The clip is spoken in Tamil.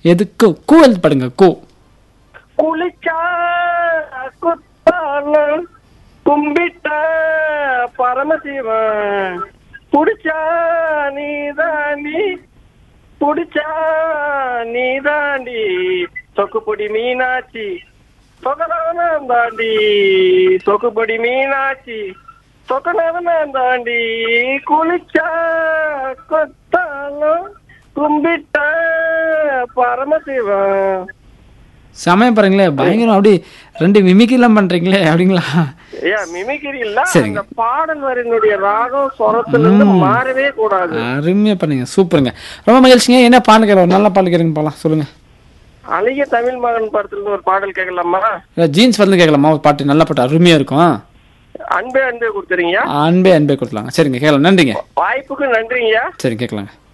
எதுக்கு கூ எழுத்து பாடுங்க கூ குளிச்சா குத்தாலும் கும்பிட்ட பரமசிவன் புடிச்சா நீதாண்டி புடிச்சா நீதாண்டி தொக்குப்பொடி மீனாட்சி தொகனவனம் தாண்டி தொக்குப்பொடி மீனாட்சி தொக்கனவனம் தாண்டி குளிச்சா கொத்தாலும் கும்பிட்ட பரமசிவன் சமயம் பாருங்களே பயங்கரம் அப்படி ரெண்டு மிமிக்கிலாம் பண்றீங்களே அப்படிங்களா ஏன் மிமிக்ரி இல்ல சரிங்க. அந்த பாடல் வரினுடைய ராகம் சொரத்துல இருந்து மாறவே கூடாது அருமையா பண்ணீங்க சூப்பருங்க ரொம்ப மகிழ்ச்சிங்க என்ன பாட்டு கேட்கலாம் நல்ல பாட்டு கேட்குறீங்க போலாம் சொல்லுங்க அழகிய தமிழ் மகன் படத்துல இருந்து ஒரு பாடல் கேட்கலாமா இல்ல, ஜீன்ஸ் வந்து கேட்கலாமா ஒரு பாட்டு நல்ல பாட்டு அருமையா இருக்கும் அன்பே அன்பே கொடுத்துறீங்க அன்பே அன்பே கொடுத்துலாங்க சரிங்க கேட்கலாம் நன்றிங்க வாய்ப்புக்கு நன்றிங்கய்யா சரி கேட்கலாங்க